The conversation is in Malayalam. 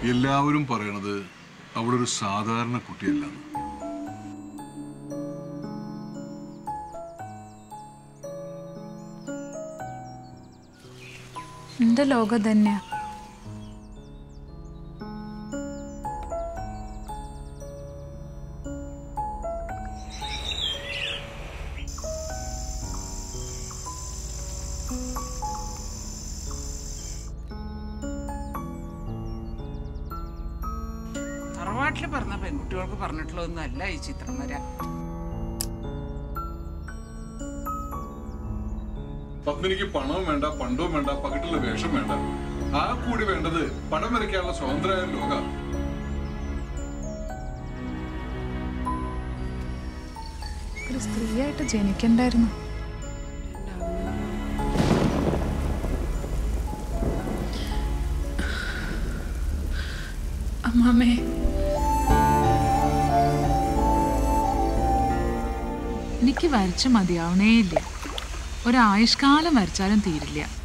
എല്ലാവരും പറയണത് അവളൊരു സാധാരണ കുട്ടിയല്ല എന്റെ ലോകം തന്നെയാ തറവാട്ടിൽ പറഞ്ഞ പെൺകുട്ടികൾക്ക് പറഞ്ഞിട്ടുള്ളതൊന്നും അല്ല ഈ ചിത്രം വര പത്മിനിക്ക് പണവും വേണ്ട പണ്ടവും വേണ്ട പകിട്ടുള്ള വേഷം വേണ്ട ആ കൂടി വേണ്ടത് പടം വരയ്ക്കാനുള്ള സ്വതന്ത്രമായ ലോക ഒരു സ്ത്രീയായിട്ട് ജനിക്കണ്ടായിരുന്നു അമ്മാമേ എനിക്ക് വരച്ച് മതിയാവണേ ഇല്ല ഒരായുഷ്കാലം വരച്ചാലും തീരില്ല